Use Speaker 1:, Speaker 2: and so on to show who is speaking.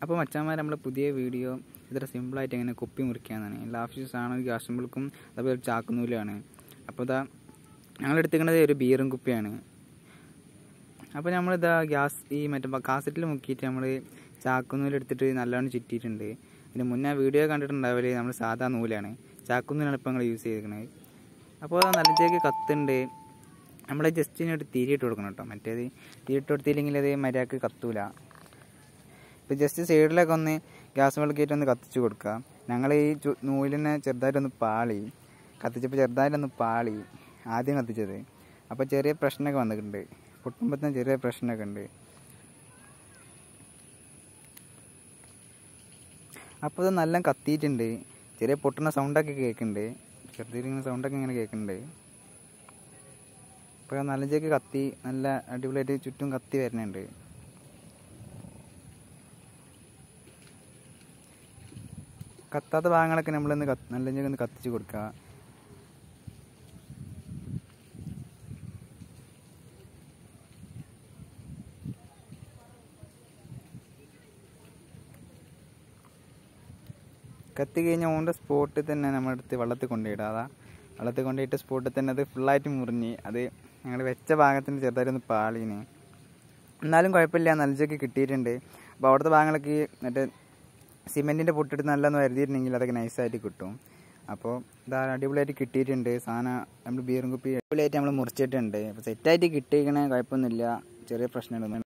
Speaker 1: അപ്പോൾ മച്ചാന്മാർ നമ്മളെ പുതിയ വീഡിയോ ഇത്ര സിമ്പിളായിട്ട് എങ്ങനെ കുപ്പി മുറിക്കാന്നാണ് ലാസ്റ്റ് സാധനം ഗ്യാസ് സിമ്പിൾക്കും അതുപോലെ ചാക്കുന്നൂലാണ് അപ്പോൾ ഇതാ ഞങ്ങൾ എടുത്തിരിക്കുന്നത് ഒരു ബീറും കുപ്പിയാണ് അപ്പോൾ നമ്മളിതാ ഗ്യാസ് ഈ മറ്റേ കാസറ്റിൽ മുക്കിയിട്ട് നമ്മൾ ചാക്കുന്നൂല് എടുത്തിട്ട് നല്ലോണം ചുറ്റിയിട്ടുണ്ട് ഇതിന് മുന്നേ വീഡിയോ കണ്ടിട്ടുണ്ടാവില്ല നമ്മൾ സാധാ നൂലാണ് ചാക്കുന്നൂലാണ് ഇപ്പോൾ ഞങ്ങൾ യൂസ് ചെയ്തിരിക്കുന്നത് അപ്പോൾ നല്ലത്തേക്ക് കത്തുണ്ട് നമ്മൾ ജസ്റ്റ് ഇങ്ങോട്ട് തിരിയിട്ട് കൊടുക്കണം കേട്ടോ മറ്റേത് തിരിയിട്ട് കൊടുത്തില്ലെങ്കിൽ അത് മര്യാദക്ക് കത്തൂല ഇപ്പോൾ ജസ്റ്റ് സൈഡിലൊക്കെ ഒന്ന് ഗ്യാസ് വെള്ളക്കിയിട്ട് ഒന്ന് കത്തിച്ച് കൊടുക്കുക ഞങ്ങൾ ഈ ചു- നൂലിനെ ചെറുതായിട്ടൊന്ന് പാളി കത്തിച്ചപ്പോൾ ചെറുതായിട്ടൊന്ന് പാളി ആദ്യം കത്തിച്ചത് അപ്പോൾ ചെറിയ പ്രശ്നമൊക്കെ വന്നിട്ടുണ്ട് പൊട്ടുമ്പോൾ തന്നെ ചെറിയ പ്രശ്നമൊക്കെ ഉണ്ട് അപ്പോൾ ഇത് നല്ല കത്തിയിട്ടുണ്ട് ചെറിയ പൊട്ടുന്ന സൗണ്ടൊക്കെ കേൾക്കുന്നുണ്ട് ചെറുതിരിങ്ങനെ സൗണ്ടൊക്കെ ഇങ്ങനെ കേൾക്കുന്നുണ്ട് ഇപ്പോൾ നല്ല ചേക്ക് കത്തി നല്ല അടിപൊളിയായിട്ട് ചുറ്റും കത്തി വരുന്നുണ്ട് കത്താത്ത ഭാഗങ്ങളൊക്കെ നമ്മളൊന്ന് കത്ത് നല്ല ചേക്ക് ഒന്ന് കത്തിച്ച് കൊടുക്കുക കത്തി കഴിഞ്ഞാൽ ഓൻ്റെ സ്പോട്ടിൽ തന്നെ നമ്മളെടുത്ത് വെള്ളത്തിൽ കൊണ്ടുപോയിടുക അതാ വെള്ളത്തിൽ കൊണ്ടുപോയിട്ട് സ്പോട്ടിൽ തന്നെ അത് ഫുള്ളായിട്ട് മുറിഞ്ഞ് അത് ഞങ്ങൾ വെച്ച ഭാഗത്തിന് ചെറുതായിട്ടൊന്ന് പാളീന് എന്നാലും കുഴപ്പമില്ല നല്ലതൊക്കെ കിട്ടിയിട്ടുണ്ട് അപ്പോൾ അവിടുത്തെ ഭാഗങ്ങളൊക്കെ ഈ മറ്റേ സിമെൻറ്റിൻ്റെ പൊട്ടിട്ട് നല്ലൊന്ന് വരുത്തിയിട്ടുണ്ടെങ്കിൽ അതൊക്കെ നൈസായിട്ട് കിട്ടും അപ്പോൾ ഇതാ അടിപൊളിയായിട്ട് കിട്ടിയിട്ടുണ്ട് സാധനം നമ്മൾ ബീറും കുപ്പി അടിപൊളിയായിട്ട് നമ്മൾ മുറിച്ചിട്ടുണ്ട് അപ്പോൾ സെറ്റായിട്ട് കിട്ടിയിരിക്കണേ കുഴപ്പമൊന്നുമില്ല ചെറിയ പ്രശ്നങ്ങളൊന്നും